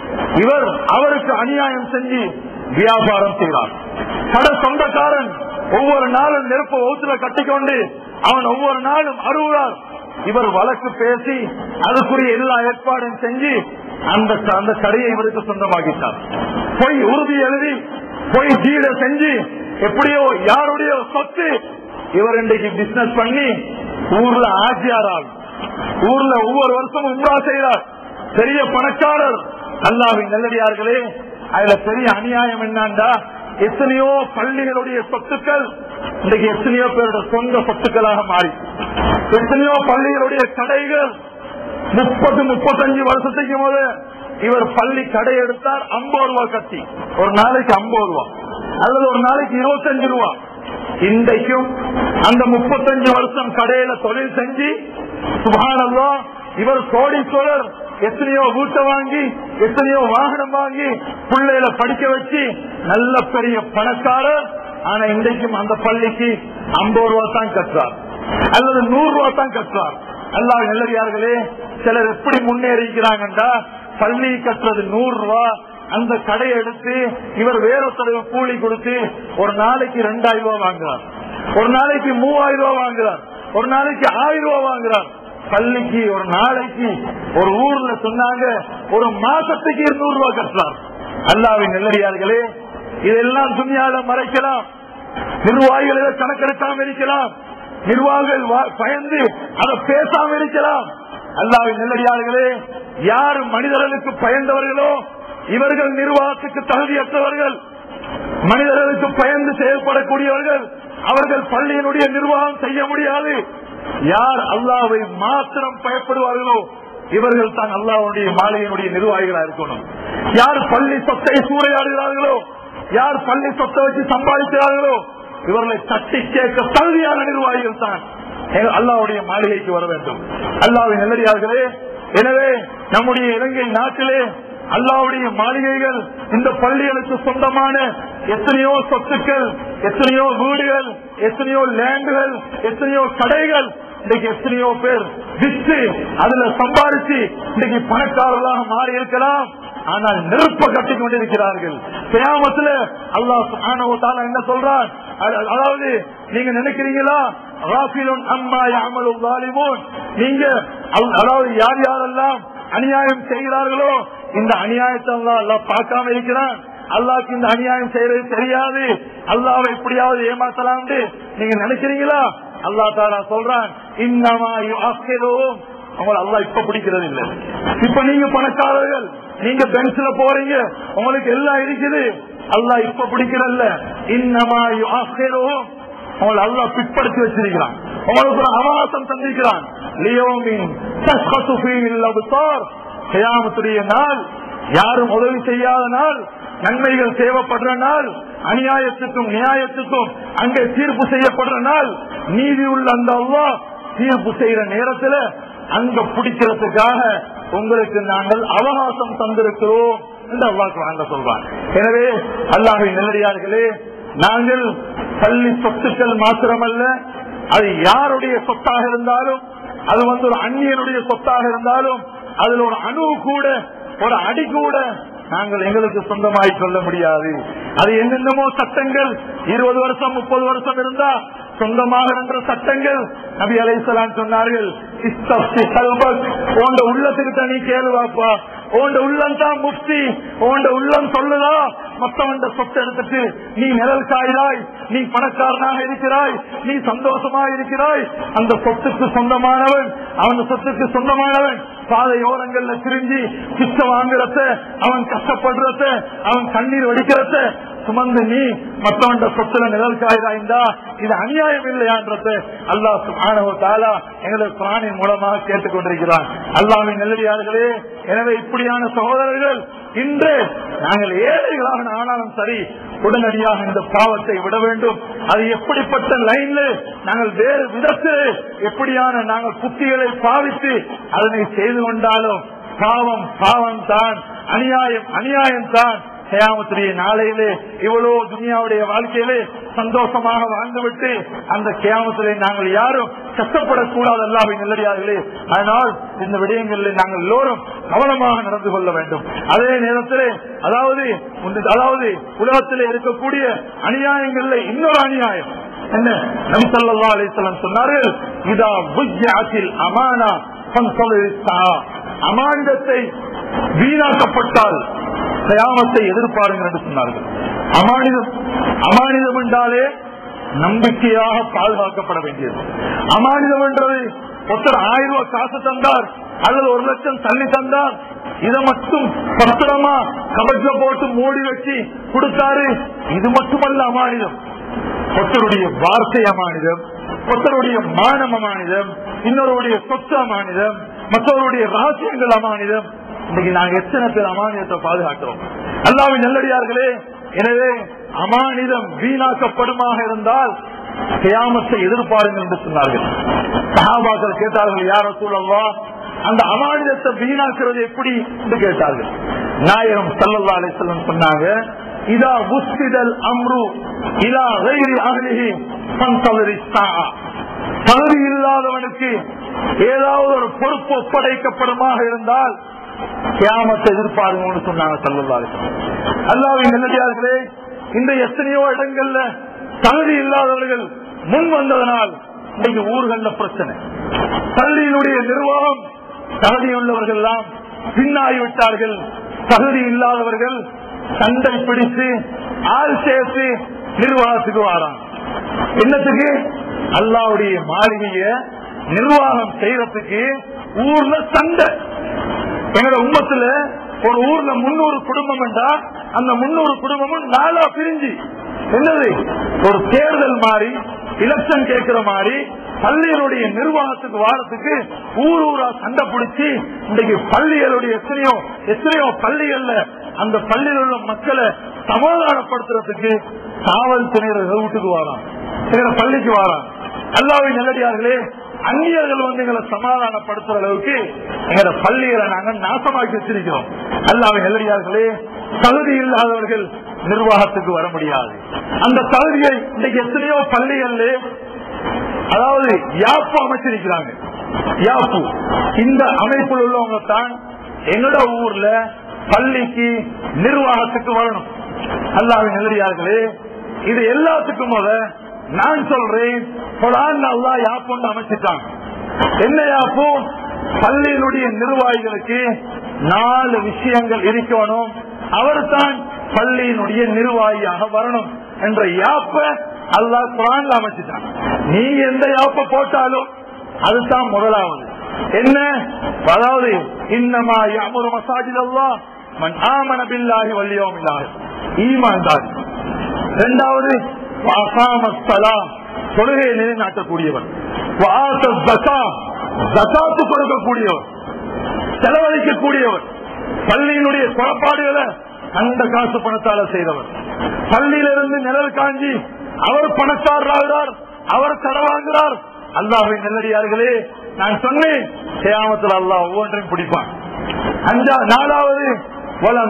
இவர் அவருக்கு அநியாயம் செஞ்சு வியாபாரம் செய்கிறார் கடை சொந்தக்காரன் ஒவ்வொரு நாளும் நெருப்ப ஓத்துல கட்டிக்கொண்டு அவன் ஒவ்வொரு நாளும் அறுவுறார் இவர் வழக்கு பேசி அதுக்குரிய எல்லா ஏற்பாடும் செஞ்சு அந்த அந்த கடையை இவருக்கு சொந்தமாக்கிட்டார் போய் உறுதி எழுதி போய் ஜீட செஞ்சு எப்படியோ யாருடைய சொத்து இவர் இன்றைக்கு பிசினஸ் பண்ணி ஊர்ல ஆட்சியாரால் ஊர்ல ஒவ்வொரு வருஷமும் உம்ரா செய்கிறார் பெரிய பணக்காரர் அல்லாவின் நல்லடியார்களே அதுல பெரிய அநியாயம் என்னண்டா எத்தனையோ பள்ளிகளுடைய சொத்துக்கள் இன்றைக்கு எத்தனையோ பேருடைய சொந்த சொத்துக்களாக மாறி எத்தனையோ பள்ளிகளுடைய கடைகள் முப்பது முப்பத்தஞ்சு வருஷத்துக்கு போது இவர் பள்ளி கடை எடுத்தார் ஐம்பது ரூபா கட்டி ஒரு நாளைக்கு ஐம்பது ரூபா அல்லது ஒரு நாளைக்கு இருபத்தஞ்சு ரூபா இன்றைக்கும் அந்த முப்பத்தஞ்சு வருஷம் கடையில தொழில் செஞ்சு சுபானல்லா இவர் கோடீஸ்வரர் எத்தனையோ வீட்டை வாங்கி எத்தனையோ வாகனம் வாங்கி பிள்ளைகளை படிக்க வச்சு நல்ல பெரிய பணக்காரர் ஆனா இன்றைக்கும் அந்த பள்ளிக்கு ஐம்பது ரூபா தான் கட்டுறார் அல்லது நூறு ரூபா தான் கட்டுறார் அல்லா நல்லடியார்களே சிலர் எப்படி முன்னேறிக்கிறாங்கன்றா பள்ளி கட்டுறது நூறு ரூபா அந்த கடையை எடுத்து இவர் வேற தடவை கூலி கொடுத்து ஒரு நாளைக்கு ரெண்டாயிரம் ரூபாய் வாங்குறார் ஒரு நாளைக்கு மூவாயிரம் ரூபாய் வாங்குறார் ஒரு நாளைக்கு ஆயிரம் ரூபாய் வாங்குறார் பள்ளிக்கு ஒரு நாளைக்கு ஒரு ஊர்ல சொன்னாங்க ஒரு மாசத்துக்கு இருநூறு ரூபாய் கட்டுறார் அல்லாவின் நெல்லடியார்களே இதெல்லாம் துணியால மறைக்கலாம் நிர்வாகிகள் இதை கணக்கெடுக்காம இருக்கலாம் நிர்வாகிகள் வா- பயந்து அதை பேசாம இருக்கலாம் அல்லாவின் நெல்லடியார்களே யார் மனிதர்களுக்கு பயந்தவர்களோ இவர்கள் நிர்வாகத்துக்கு தகுதியற்றவர்கள் மனிதர்களுக்கு பயந்து செயல்படக்கூடியவர்கள் அவர்கள் பள்ளியினுடைய நிர்வாகம் செய்ய முடியாது யார் அல்லாவை மாத்திரம் பயப்படுவார்களோ இவர்கள் தான் அல்லாவுடைய மாளிகையினுடைய நிர்வாகிகளா இருக்கணும் யார் பள்ளி சொத்தை சூறையாடுகிறார்களோ யார் பள்ளி சொத்தை வச்சு சம்பாதிக்கிறார்களோ இவர்களை தட்டி கேட்க தகுதியான நிர்வாகிகள் தான் அல்லாவுடைய மாளிகைக்கு வர வேண்டும் அல்லாவின் நல்லடியார்களே எனவே நம்முடைய இலங்கை நாட்டிலே அல்லாவுடைய மாளிகைகள் இந்த பள்ளிகளுக்கு சொந்தமான எத்தனையோ சொத்துக்கள் எத்தனையோ வீடுகள் எத்தனையோ லேண்டுகள் எத்தனையோ கடைகள் இன்னைக்கு எத்தனையோ பேர் விற்று அதுல சம்பாதிச்சு இன்னைக்கு பணக்காரர்களாக மாறி இருக்கலாம் ஆனால் நெருப்ப கட்டி கொண்டிருக்கிறார்கள் கியாமத்துல அல்லாஹ் சுப்ஹானஹு வ தஆலா என்ன சொல்றான் அத- அதாவது நீங்க நினைக்கிறீங்களா ராஃபிலுன் அம்மா யஅமலு ஸாலிமூன் நீங்க அல்- அதாவது யார் யாரெல்லாம் அநியாயம் செய்கிறார்களோ இந்த அநியாயத்தை அல்லாஹ் அல்லாஹ் பார்க்காம இருக்கிறான் அல்லாஹ்க்கு இந்த அநியாயம் செய்யறது தெரியாது அல்லாஹ்வை எப்படியாவது ஏமாத்தலாம் நீங்க நினைக்கிறீங்களா அல்லாஹ் தாலா சொல்றான் இன்னமா யுஅக்கிரும் அவங்களை அல்லாஹ் இப்ப பிடிக்கிறது இல்ல இப்ப நீங்க பணக்காரர்கள் நீங்க பென்ஸ்ல போறீங்க உங்களுக்கு எல்லாம் இருக்குது அல்லாஹ் இப்ப பிடிக்கிறல்ல இன்னமா யுஅக்கிரும் அவங்களை அல்லாஹ் பிற்படுத்தி வச்சிருக்கிறான் உங்களுக்கு ஒரு அவகாசம் தந்திருக்கிறான் லியோமின் தஸ்கத்து ஃபீஹில் அப்சார் கியாமத்துடைய நாள் யாரும் உதவி செய்யாத நாள் நன்மைகள் தேவைப்படுற நாள் அநியாயத்துக்கும் நியாயத்துக்கும் அங்கே தீர்ப்பு செய்யப்படுற நாள் நீதி உள்ள அந்த அல்லாஹ் தீர்ப்பு செய்யற நேரத்துல அங்க பிடிக்கிறதுக்காக உங்களுக்கு நாங்கள் அவகாசம் தந்திருக்கிறோம் என்று அல்லாஹ் வாங்க சொல்றான் எனவே அல்லாஹின் நல்லடியார்களே நாங்கள் பள்ளி சொத்துக்கள் மாத்திரமல்ல அது யாருடைய சொத்தாக இருந்தாலும் அது வந்து ஒரு அந்நியனுடைய சொத்தாக இருந்தாலும் அதுல ஒரு அணு கூட ஒரு அடி கூட நாங்கள் எங்களுக்கு சொந்தமாய் சொல்ல முடியாது அது என்னென்னமோ சட்டங்கள் இருபது வருஷம் முப்பது வருஷம் இருந்தா சொந்தமாக என்ற சட்டங்கள் நபி அலைசலாம் சொன்னார்கள் இஸ்தப்தி கல்பக், உன்ட உள்ளத்துக்கு தனி கேளுவாப்பா உன்ட உள்ளம் தான் முக்தி உன்ட உள்ளம் சொல்லுதா மத்தவன் சொத்தை எடுத்துட்டு நீ நிழல் காய்கிறாய் நீ பணக்காரனாக இருக்கிறாய் நீ சந்தோஷமா இருக்கிறாய் அந்த சொத்துக்கு சொந்தமானவன் அவன் சொத்துக்கு சொந்தமானவன் பாதையோரங்கள்ல திரிஞ்சி பிச்சை வாங்குறத அவன் கஷ்டப்படுறத அவன் கண்ணீர் வடிக்கிறத சுமந்து நீ மற்றவன் சொத்துல நிழல் காய்கிறாய்ந்தா இது அநியாயம் இல்லையான்றத அல்லாஹ் சுப்ஹானஹு வ தஆலா எங்களை பிராணின் மூலமாக கேட்டுக் கொண்டிருக்கிறான் அல்லாஹ்வின் நல்லடியார்களே எனவே இப்படியான சகோதரர்கள் இன்று நாங்கள் ஏழைகளாக ஆனாலும் சரி உடனடியாக இந்த பாவத்தை விட வேண்டும் அது எப்படிப்பட்ட லைன்ல நாங்கள் வேறு விதத்தில் எப்படியான நாங்கள் புத்திகளை பாவித்து அதனை செய்து கொண்டாலும் பாவம் பாவம் தான் அநியாயம் அநியாயம் தான் கேயாமத்துடைய நாளையிலே இவ்வளவு துனியாவுடைய வாழ்க்கையிலே சந்தோஷமாக வாழ்ந்துவிட்டு அந்த கேயாமத்திலே நாங்கள் யாரும் கஷ்டப்படக்கூடாது அல்லாவின் நல்லடியார்களே அதனால் இந்த விடயங்களில் நாங்கள் எல்லோரும் கவனமாக நடந்து கொள்ள வேண்டும் அதே நேரத்திலே அதாவது உண்டு- அதாவது உலகத்திலே இருக்கக்கூடிய அநியாயங்கள்ல இன்னொரு அநியாயம் என்ன நபி ஸல்லல்லாஹு அலைஹி வஸல்லம் சொன்னார்கள் இதா புஜ்ஜாத்தில் அமானா ஃபன்சலிஸ்ஸா அமானிதத்தை வீணாக்கப்பட்டால் கயாமத்தை எதிர்பாருங்கள் என்று சொன்னார்கள் அமானிதம் அமானிதம் என்றாலே நம்பிக்கையாக பாதுகாக்கப்பட வேண்டியது அமானிதம் என்றது ஒருத்தர் ஆயிரம் ரூபாய் காசு தந்தார் அல்லது ஒரு லட்சம் தள்ளி தந்தார் இதை மட்டும் பத்திரமா கபட்ல போட்டு மூடி வச்சு கொடுத்தாரு இது மட்டுமல்ல அமானிதம் ஒருத்தருடைய வார்த்தை அமானிதம் ஒருத்தருடைய மானம் அமானிதம் இன்னொருடைய சொத்து அமானிதம் மற்றவருடைய ரகசியங்கள் அமானிதம் இன்னைக்கு நாங்க எத்தனை பேர் அமானியத்தை பாதுகாக்கிறோம் அல்லாவின் நல்லடியார்களே எனவே அமானிதம் வீணாக்கப்படுமாக இருந்தால் கியாமத்தை எதிர்பாருங்கள் என்று சொன்னார்கள் சஹாபாக்கள் கேட்டார்கள் யார சூழல்வா அந்த அமானிதத்தை வீணாக்குறது எப்படி என்று கேட்டார்கள் நாயகம் சல்லல்லா அலிஸ்லம் சொன்னாங்க இதா முஸ்திதல் அம்ரு இதா கைரி அகலிஹி பந்தவரி தகுதி இல்லாதவனுக்கு ஏதாவது ஒரு பொறுப்பு ஒப்படைக்கப்படுமாக இருந்தால் கியாமத்தை எதிர்பாருங்கன்னு சொன்னாங்க சல்லல்லாஹு அல்லாவின் நல்லடியார்களே இந்த எத்தனையோ இடங்கள்ல தகுதி இல்லாதவர்கள் முன் வந்ததனால் இன்னைக்கு ஊர்கள்ல பிரச்சனை பள்ளியினுடைய நிர்வாகம் தகுதியுள்ளவர்கள் எல்லாம் பின்னாகி விட்டார்கள் தகுதி இல்லாதவர்கள் சண்டை பிடித்து ஆள் சேர்த்து நிர்வாகத்துக்கு வராங்க என்னத்துக்கு அல்லாவுடைய மாளிகைய நிர்வாகம் செய்யறதுக்கு ஊர்ல சண்டை எங்களோட உம்மத்துல ஒரு ஊர்ல முன்னூறு குடும்பம் என்றா அந்த முன்னூறு குடும்பமும் நாலா பிரிஞ்சு என்னது ஒரு தேர்தல் மாதிரி எலெக்ஷன் கேட்கிற மாதிரி பள்ளிகளுடைய நிர்வாகத்துக்கு வாரத்துக்கு ஊர் ஊரா சண்டை பிடிச்சி இன்றைக்கு பள்ளிகளுடைய எத்தனையோ எத்தனையோ பள்ளிகள்ல அந்த பள்ளியில் உள்ள மக்களை சமாதானப்படுத்துறதுக்கு காவல்துறையினர் வீட்டுக்கு வரான் சில பள்ளிக்கு வரான் அல்லாவை நல்லடியார்களே அந்நியர்கள் வந்து எங்களை சமாதானப்படுத்துற அளவுக்கு எங்களோட பள்ளிகளை நாங்கள் நாசமாக்கி வச்சிருக்கிறோம் அல்லாவை நெல்லடியார்களே தகுதி இல்லாதவர்கள் நிர்வாகத்துக்கு வர முடியாது அந்த தகுதியை இன்னைக்கு எத்தனையோ பள்ளிகள்ல அதாவது யாப்பு அமைச்சிருக்கிறாங்க யாப்பு இந்த அமைப்பில் உள்ளவங்க தான் எங்களோட ஊர்ல பள்ளிக்கு நிர்வாகத்துக்கு வரணும் அல்லாவின் நெல்லடியார்களே இது எல்லாத்துக்கும் முத நான் சொல்றேன் குரான் அல்லா யாப்பு அமைச்சிட்டாங்க என்ன யாப்பு பள்ளியினுடைய நிர்வாகிகளுக்கு நாலு விஷயங்கள் இருக்கணும் அவர் தான் பள்ளியினுடைய நிர்வாகியாக வரணும் என்ற யாப்ப அல்லா குரான்ல அமைச்சிட்டான் நீங்க எந்த யாப்ப போட்டாலும் அதுதான் முதலாவது என்ன அதாவது இன்னமா யாமரு மசாஜித் அல்லா மன் ஆமன பில்லாஹி வல்லியோம் இல்லாஹ் ஈமான் தான் இரண்டாவது தொழுகையை நிலைநாட்டக்கூடியவர் ஜக்காத்து கொடுக்கக்கூடியவர் செலவழிக்கக்கூடியவர் பள்ளியினுடைய குறப்பாடுகளை அந்த காசு பணத்தால செய்தவர் பள்ளியிலிருந்து நிழல் காஞ்சி அவர் பணக்காரராகிறார் அவர் தரவாங்கிறார் அல்லாஹின் நெல்லடியார்களே நான் சொன்னேன் சேமத்தில் அல்லாஹ் ஒவ்வொன்றையும் பிடிப்பான் அஞ்சா நாலாவது வளம்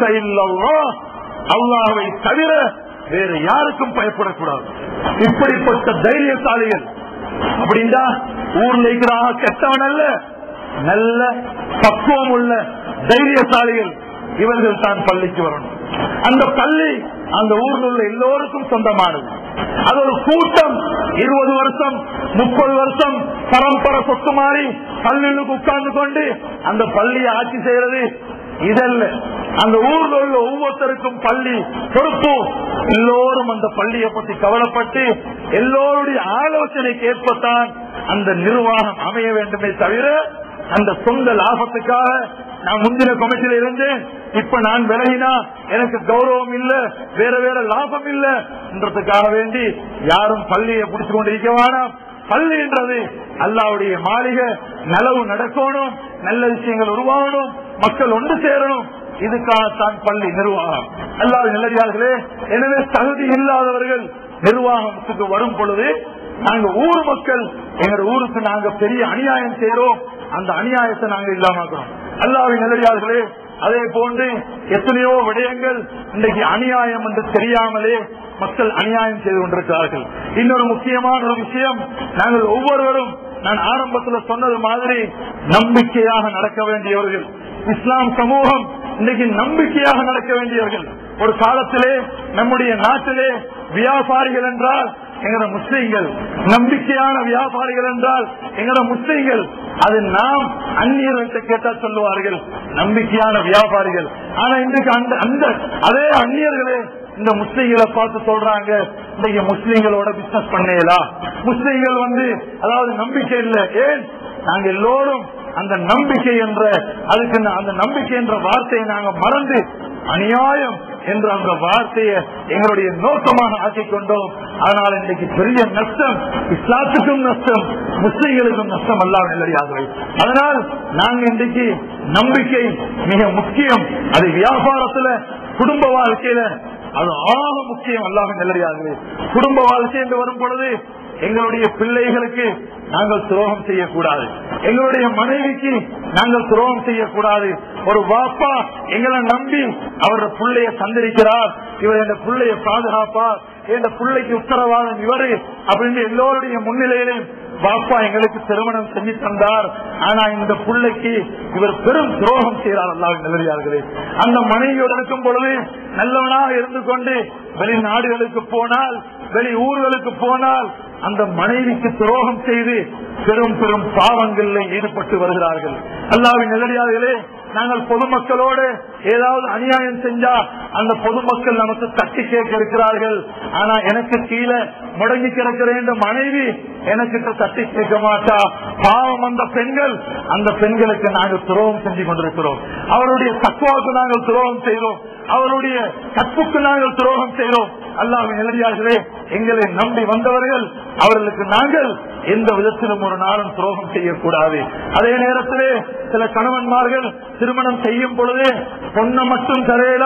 அல்லாஹை தவிர வேறு யாருக்கும் பயப்படக்கூடாது இப்படிப்பட்ட தைரியசாலிகள் அப்படின்னா ஊர்ல இருக்கிறாங்க கெட்டவன் அல்ல நல்ல பக்குவம் உள்ள தைரியசாலிகள் இவர்கள் தான் பள்ளிக்கு வரணும் அந்த பள்ளி அந்த ஊரில் உள்ள எல்லோருக்கும் சொந்தமானது அது ஒரு கூட்டம் இருபது வருஷம் முப்பது வருஷம் பரம்பரை சொத்து மாறி பள்ளிகளுக்கு உட்கார்ந்து கொண்டு அந்த பள்ளியை ஆட்சி செய்யறது இதல்ல அந்த ஊர்ல உள்ள ஒவ்வொருத்தருக்கும் பள்ளி பொறுப்பு எல்லோரும் அந்த பள்ளியை பற்றி கவலைப்பட்டு எல்லோருடைய ஆலோசனைக்கு ஏற்பத்தான் அந்த நிர்வாகம் அமைய வேண்டுமே தவிர அந்த சொந்த லாபத்துக்காக நான் முந்தின கமிட்டியில இருந்தேன் இப்ப நான் விலகினா எனக்கு கௌரவம் இல்ல வேற வேற லாபம் இல்ல என்றதுக்காக வேண்டி யாரும் பள்ளியை பிடிச்சு கொண்டிருக்க வேணாம் பள்ளின்றது அல்லாவுடைய மாளிகை நலவு நடக்கணும் நல்ல விஷயங்கள் உருவாகணும் மக்கள் ஒன்று சேரணும் இதுக்காகத்தான் பள்ளி நிர்வாகம் அல்லாத நிலையார்களே எனவே தகுதி இல்லாதவர்கள் நிர்வாகத்துக்கு வரும் பொழுது நாங்க ஊர் மக்கள் எங்க ஊருக்கு நாங்க பெரிய அநியாயம் செய்யறோம் அந்த அநியாயத்தை நாங்க இல்லாமக்கிறோம் அல்லாவின் நிலையார்களே அதே போன்று எத்தனையோ விடயங்கள் இன்றைக்கு அநியாயம் என்று தெரியாமலே மக்கள் அநியாயம் செய்து கொண்டிருக்கிறார்கள் இன்னொரு முக்கியமான ஒரு விஷயம் நாங்கள் ஒவ்வொருவரும் நான் ஆரம்பத்தில் சொன்னது மாதிரி நம்பிக்கையாக நடக்க வேண்டியவர்கள் இஸ்லாம் சமூகம் இன்னைக்கு நம்பிக்கையாக நடக்க வேண்டியவர்கள் ஒரு காலத்திலே நம்முடைய நாட்டிலே வியாபாரிகள் என்றால் எங்கட முஸ்லீம்கள் நம்பிக்கையான வியாபாரிகள் என்றால் எங்கட முஸ்லீம்கள் அது நாம் அந்நியர்கிட்ட கேட்டா சொல்லுவார்கள் நம்பிக்கையான வியாபாரிகள் ஆனா இன்றைக்கு அந்த அந்த அதே அந்நியர்களே இந்த முஸ்லீம்களை பார்த்து சொல்றாங்க இன்னைக்கு முஸ்லீம்களோட பிசினஸ் பண்ணலாம் முஸ்லீம்கள் வந்து அதாவது நம்பிக்கை இல்லை ஏன் நாங்க எல்லோரும் அந்த நம்பிக்கை என்ற அதுக்கு அந்த நம்பிக்கை என்ற வார்த்தையை நாங்க மறந்து அநியாயம் என்ற அந்த வார்த்தையை எங்களுடைய நோக்கமாக ஆக்கிக் கொண்டோம் அதனால் இன்றைக்கு பெரிய நஷ்டம் இஸ்லாத்துக்கும் நஷ்டம் முஸ்லீம்களுக்கும் நஷ்டம் அல்லாம நல்லடியாகவே அதனால் நாங்க இன்றைக்கு நம்பிக்கை மிக முக்கியம் அது வியாபாரத்துல குடும்ப வாழ்க்கையில அது ஆக முக்கியம் அல்லாம நல்லடியாகவே குடும்ப வாழ்க்கை என்று வரும் பொழுது எங்களுடைய பிள்ளைகளுக்கு நாங்கள் துரோகம் செய்யக்கூடாது எங்களுடைய மனைவிக்கு நாங்கள் துரோகம் செய்யக்கூடாது ஒரு வாப்பா எங்களை நம்பி அவரோட பிள்ளைய சந்தரிக்கிறார் இவர் என் பிள்ளைய பாதுகாப்பார் என் பிள்ளைக்கு உத்தரவாதம் இவரு அப்படின்னு எல்லோருடைய முன்னிலையிலும் பாப்பா எங்களுக்கு திருமணம் செஞ்சு தந்தார் ஆனா இந்த பிள்ளைக்கு இவர் பெரும் துரோகம் செய்கிறார் அல்லாவின் நிலையார்களே அந்த மனைவியோடு இருக்கும் பொழுது நல்லவனாக இருந்து கொண்டு வெளிநாடுகளுக்கு போனால் வெளி ஊர்களுக்கு போனால் அந்த மனைவிக்கு துரோகம் செய்து பெரும் பெரும் பாவங்களில் ஈடுபட்டு வருகிறார்கள் அல்லாவின் நிலையார்களே நாங்கள் பொதுமக்களோடு ஏதாவது அநியாயம் செஞ்சா அந்த பொதுமக்கள் நமக்கு தட்டி கேட்க இருக்கிறார்கள் ஆனா எனக்கு கீழே முடங்கி கிடக்கிற இந்த மனைவி எனக்கிட்ட தட்டி கேட்க மாட்டா பாவம் அந்த பெண்கள் அந்த பெண்களுக்கு நாங்கள் துரோகம் செஞ்சு கொண்டிருக்கிறோம் அவருடைய தக்குவாக்கு நாங்கள் துரோகம் செய்தோம் அவருடைய கற்புக்கு நாங்கள் துரோகம் செய்தோம் அல்லாவின் நிலையார்களே எங்களை நம்பி வந்தவர்கள் அவர்களுக்கு நாங்கள் எந்த விதத்திலும் ஒரு நாளும் துரோகம் செய்யக்கூடாது அதே நேரத்திலே சில கணவன்மார்கள் திருமணம் செய்யும் பொழுது பொண்ணை மட்டும் தரையலா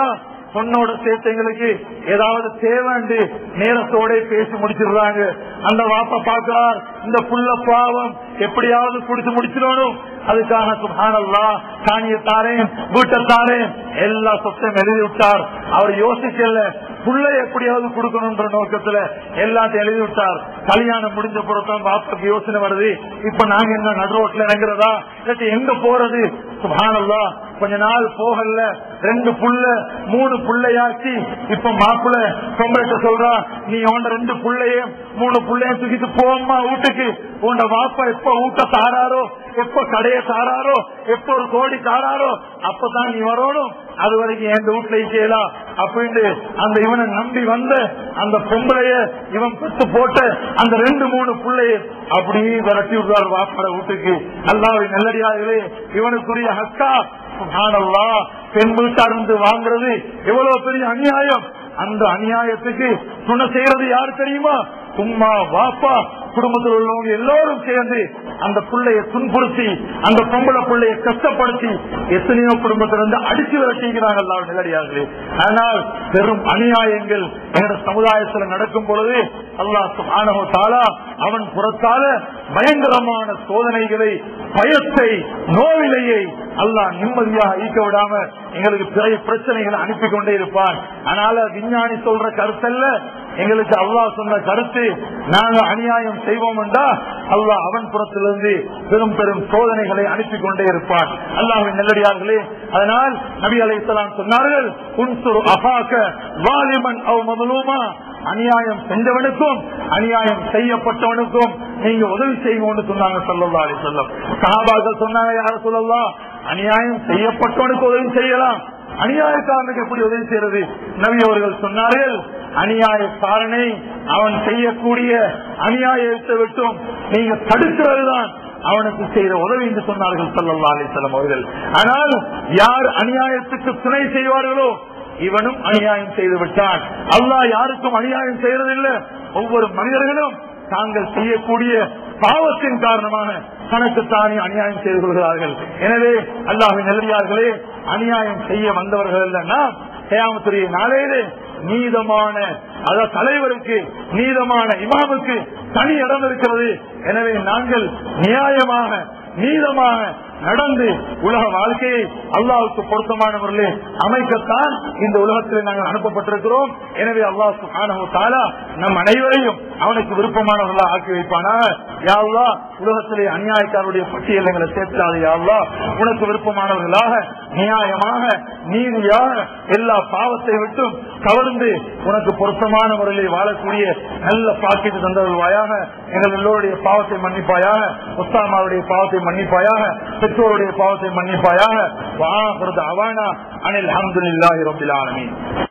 பொண்ணோட சேர்த்து எங்களுக்கு ஏதாவது தேவைண்டு நேரத்தோட பேசி முடிச்சிடுறாங்க அந்த வாப்ப பாக்குறார் இந்த புள்ள பாவம் எப்படியாவது குடிச்சு முடிச்சிடணும் அதுக்காக சுபானல்லா காணிய தாரேன் வீட்டை தாரேன் எல்லா சொத்தையும் எழுதி விட்டார் அவர் யோசிக்கல புள்ள எப்படியாவது கொடுக்கணும்ன்ற நோக்கத்துல எல்லாத்தையும் எழுதி விட்டார் கல்யாணம் முடிஞ்ச பிறத்தான் பாப்பாக்கு யோசனை வருது இப்ப நாங்க என்ன நடு ரோட்ல இறங்குறதா இல்லாட்டி எங்க போறது சுபானல்லா கொஞ்ச நாள் போகல ரெண்டு புள்ள மூணு புள்ளையாச்சு இப்ப மாப்பிள்ள பொம்பளைட்ட சொல்றா நீ உண்ட ரெண்டு புள்ளையும் மூணு புள்ளையும் தூக்கிட்டு போம்மா வீட்டுக்கு உண்ட வாப்பா எப்ப ஊட்ட தாராரோ எப்ப கடையை தாராரோ எப்ப ஒரு கோடி தாராரோ அப்பதான் நீ வரணும் அது வரைக்கும் என் வீட்டுல செய்யலாம் அப்படின்னு அந்த இவனை நம்பி வந்த அந்த பொம்பளைய இவன் பெற்று போட்ட அந்த ரெண்டு மூணு பிள்ளைய அப்படியே விரட்டி விடுவார் வாப்பட வீட்டுக்கு அல்லாவை நல்லடியார்களே இவனுக்குரிய ஹக்கா சுப்ஹானல்லா பெண் வீட்டார் இருந்து வாங்குறது எவ்வளவு பெரிய அநியாயம் அந்த அநியாயத்துக்கு துணை செய்யறது யாரு தெரியுமா உம்மா வாப்பா குடும்பத்தில் உள்ளவங்க எல்லோரும் சேர்ந்து அந்த பிள்ளைய துன்புறுத்தி அந்த பொம்பளை பிள்ளைய கஷ்டப்படுத்தி எத்தனையோ குடும்பத்திலிருந்து அடிச்சு விரட்டிக்கிறாங்க எல்லாம் நிலடியார்களே ஆனால் பெரும் அநியாயங்கள் எங்க சமுதாயத்தில் நடக்கும் பொழுது அல்லாஹ் சுப்ஹானஹு தாலா அவன் புறத்தால பயங்கரமான சோதனைகளை பயத்தை நோவிலையை அல்லாஹ் நிம்மதியாக ஈக்க விடாம எங்களுக்கு பிற பிரச்சனைகளை அனுப்பி கொண்டே இருப்பான் அதனால விஞ்ஞானி சொல்ற கருத்தல்ல எங்களுக்கு அல்லாஹ் சொன்ன கருத்து நாங்க அநியாயம் செய்வோம் என்றா அல்லாஹ் அவன் புறத்திலிருந்து பெரும் பெரும் சோதனைகளை அனுப்பி கொண்டே இருப்பான் அல்லாஹின் நெல்லடியார்களே அதனால் நபி அலை சொன்னார்கள் உன்சுரு அபாக்க வாலிமன் அவ் முதலுமா அநியாயம் செஞ்சவனுக்கும் அநியாயம் செய்யப்பட்டவனுக்கும் நீங்க உதவி செய்யுங்கன்னு சொன்னாங்க சொல்லல்லா அலி சொல்லம் சகாபாக்கள் சொன்னாங்க யார சொல்லலாம் அநியாயம் செய்யப்பட்டவனுக்கு உதவி செய்யலாம் அநியாயக்காரனுக்கு எப்படி உதவி செய்யறது நபி அவர்கள் சொன்னார்கள் அநியாயக்காரனை அவன் செய்யக்கூடிய அநியாயத்தை விட்டும் நீங்க தடுக்கிறதுதான் அவனுக்கு செய்த உதவி என்று சொன்னார்கள் சல்லல்லா அலிசல்லம் அவர்கள் ஆனால் யார் அநியாயத்துக்கு துணை செய்வார்களோ இவனும் அநியாயம் செய்து விட்டான் அல்லாஹ் யாருக்கும் அநியாயம் செய்யறதில்லை ஒவ்வொரு மனிதர்களும் தாங்கள் செய்யக்கூடிய பாவத்தின் காரணமாக தனக்குத்தானே அநியாயம் செய்து கொள்கிறார்கள் எனவே அல்லாஹின் நல்லியார்களே அநியாயம் செய்ய வந்தவர்கள் இல்லைன்னா கேமத்துடைய நாளையிலே நீதமான அத தலைவருக்கு நீதமான இமாமுக்கு தனி இடம் இருக்கிறது எனவே நாங்கள் நியாயமாக நீதமாக நடந்து உலக வாழ்க்கையை அல்லாவுக்கு பொருத்தமான முறையில் அமைக்கத்தான் இந்த உலகத்தில் நாங்கள் அனுப்பப்பட்டிருக்கிறோம் எனவே அல்லாஹ் சுஹானஹு தாலா நம் அனைவரையும் அவனுக்கு விருப்பமானவர்களாக ஆக்கி வைப்பானாக யாவ்லா உலகத்திலே அநியாயக்காரருடைய பட்டியல் எங்களை சேர்த்தாது யாவ்லா உனக்கு விருப்பமானவர்களாக நியாயமாக நீதியாக எல்லா பாவத்தை விட்டும் கவர்ந்து உனக்கு பொருத்தமான முறையில் வாழக்கூடிய நல்ல பாக்கிட்டு தந்தருவாயாக எங்கள் எல்லோருடைய பாவத்தை மன்னிப்பாயாக உஸ்தாமாவுடைய பாவத்தை மன்னிப்பாயாக பெற்றோருடைய பாவத்தை மன்னிப்பாயாக வா அவானா அனில் அஹமதுல்லாஹி ரபில் ஆலமீன்